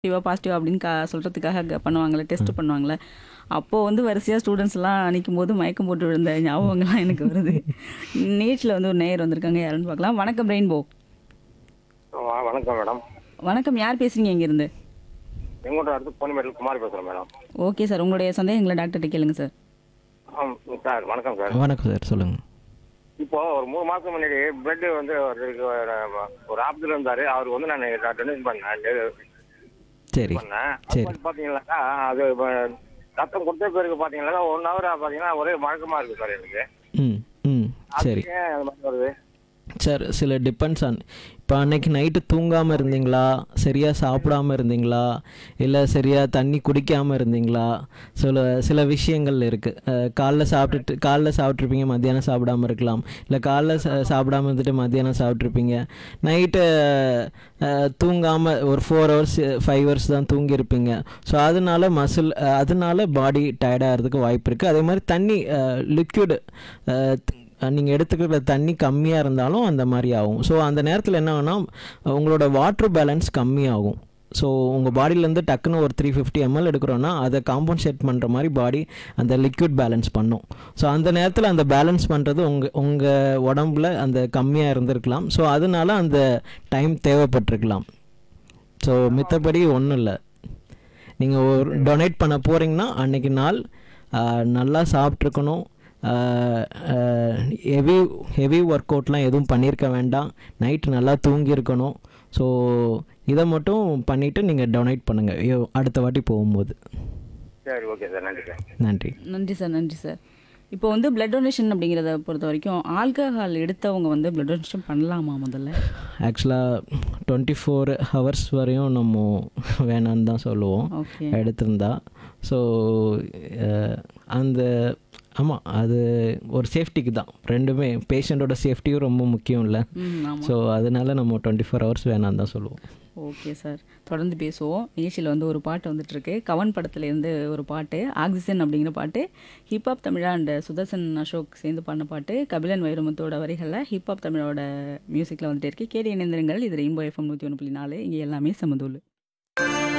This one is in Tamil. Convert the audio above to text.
நெகட்டிவா, பாசிட்டிவா அப்படின்னு க சொல்றதுக்காக க பண்ணுவாங்கல்ல, டெஸ்ட் ம். பண்ணுவாங்கல்ல. அப்போ வந்து வரிசையா ஸ்டூடண்ட்ஸ்லாம் நிக்கும்போது மயக்கம் போட்டு விழுந்த ஞாபகங்கள்லாம் எனக்கு வருது. நிகழ்ச்சியில வந்து ஒரு நேயர் வந்திருக்காங்க. யாருன்னு பார்க்கலாம். வணக்கம் ரெயின்போ. வ வணக்கம் மேடம். வணக்கம். யார் பேசுறீங்க இங்கிருந்து? செங்கோட்டை அடுத்து பொன்னிமேட்டில் குமார் பேசுகிறேன் மேடம். Okay sir. உங்களுடைய சந்தேகங்கள டாக்டர்ட்ட கேளுங்க சார். ஆம் சார் வணக்கம் சார். வணக்கம் சார் சொல்லுங்க. இப்போ ஒரு மூணு மாசம் முன்னாடி பிளட் வந்து ஒருத்தருக்கு ஒரு ஒரு ஆப்துல இருந்தாரு அவர் வந்து நான் டொனேட் பண்ணேன் டெ- சரி பண்ணேன் சரி. அப்போ பாத்தீங்கன்னாக்கா அது இப்ப ரத்தம் கொடுத்த பிறகு பாத்தீங்கன்னாக்கா ஒன் ஹவர் பாத்தீங்கன்னா ஒரே மழக்கமா இருக்கு சார் எனக்கு ம் ம் சரி அது ஏன் அது மாதிரி வருது சார் சில டிபெண்ட்ஸ் ஆன் இப்போ அன்னைக்கு நைட்டு தூங்காமல் இருந்தீங்களா சரியாக சாப்பிடாம இருந்தீங்களா இல்லை சரியாக தண்ணி குடிக்காமல் இருந்தீங்களா சில சில விஷயங்கள் இருக்குது காலைல சாப்பிட்டுட்டு காலைல சாப்பிட்ருப்பீங்க மத்தியானம் சாப்பிடாம இருக்கலாம் இல்லை காலைல சா- சாப்பிடாம இருந்துட்டு மத்தியானம் சாப்பிட்ருப்பீங்க நைட்டு தூங்காமல் ஒரு ஃபோர் ஹவர்ஸ் ஃபைவ் ஹவர்ஸ் தான் தூங்கியிருப்பீங்க ஸோ அதனால மசில் அதனால பாடி டயர்டாகிறதுக்கு வாய்ப்பு இருக்குது அதே மாதிரி தண்ணி லிக்யூடு நீங்கள் எடுத்துக்கிற தண்ணி கம்மியாக இருந்தாலும் அந்த மாதிரி ஆகும் ஸோ அந்த நேரத்தில் என்ன ஆகும்னா உங்களோட வாட்டர் பேலன்ஸ் கம்மியாகும் ஸோ உங்கள் பாடியிலேருந்து டக்குன்னு ஒரு த்ரீ ஃபிஃப்டி எம்எல் எடுக்கிறோன்னா அதை காம்பன்சேட் பண்ணுற மாதிரி பாடி அந்த லிக்விட் பேலன்ஸ் பண்ணும் ஸோ அந்த நேரத்தில் அந்த பேலன்ஸ் பண்ணுறது உங்கள் உங்கள் உடம்புல அந்த கம்மியாக இருந்திருக்கலாம் ஸோ அதனால அந்த டைம் தேவைப்பட்டிருக்கலாம் ஸோ மித்தபடி ஒன்றும் இல்லை நீங்கள் ஒரு டொனேட் பண்ண போகிறீங்கன்னா அன்னைக்கு நாள் ஆஹ், நல்லா சாப்பிட்ருக்கணும் ஹெவி ஹெவி ஒர்க் அவுட்லாம் எதுவும் பண்ணியிருக்க வேண்டாம் நைட்டு நல்லா தூங்கியிருக்கணும் ஸோ இதை மட்டும் பண்ணிவிட்டு நீங்கள் டொனேட் பண்ணுங்கள் அடுத்த வாட்டி போகும்போது சரி ஓகே சார் நன்றி சார் நன்றி நன்றி சார். நன்றி சார். இப்போ வந்து பிளட் டொனேஷன் அப்படிங்கிறத பொறுத்த வரைக்கும் ஆல்கஹால் எடுத்தவங்க வந்து பிளட் டொனேஷன் பண்ணலாமா முதல்ல? ஆக்சுவலாக டுவெண்ட்டி ஃபோர் ஹவர்ஸ் வரையும் நம்ம வேணான்னு தான் சொல்லுவோம் ஓகே. எடுத்திருந்தா ஸோ அந்த ஆமாம் அது ஒரு சேஃப்டிக்கு தான் ரெண்டுமே பேஷண்ட்டோட சேஃப்டியும் ரொம்ப முக்கியம் இல்லை ம் ஆமா. ஸோ அதனால நம்ம டுவெண்ட்டி ஃபோர் ஹவர்ஸ் வேணான்னு தான் சொல்லுவோம் ஓகே சார். தொடர்ந்து பேசுவோம். நிகழ்ச்சியில் வந்து ஒரு பாட்டு வந்துட்டு இருக்கு. கவன் படத்துலேருந்து ஒரு பாட்டு ஆக்சிஜன் அப்படிங்கிற பாட்டு ஹிப்ஹாப் தமிழா அண்ட் சுதர்சன் அசோக் சேர்ந்து பாடின பாட்டு கபிலன் வைரமுத்தோட வரிகளில் ஹிப்ஹாப் தமிழோட மியூசிக்கில் வந்துட்டே இருக்கு கேடி இணைந்திருங்கள் இது ரெயின்போ எஃப்எம் நூற்றி ஒன்று புள்ளி நாலு இங்கே எல்லாமே சமதூள்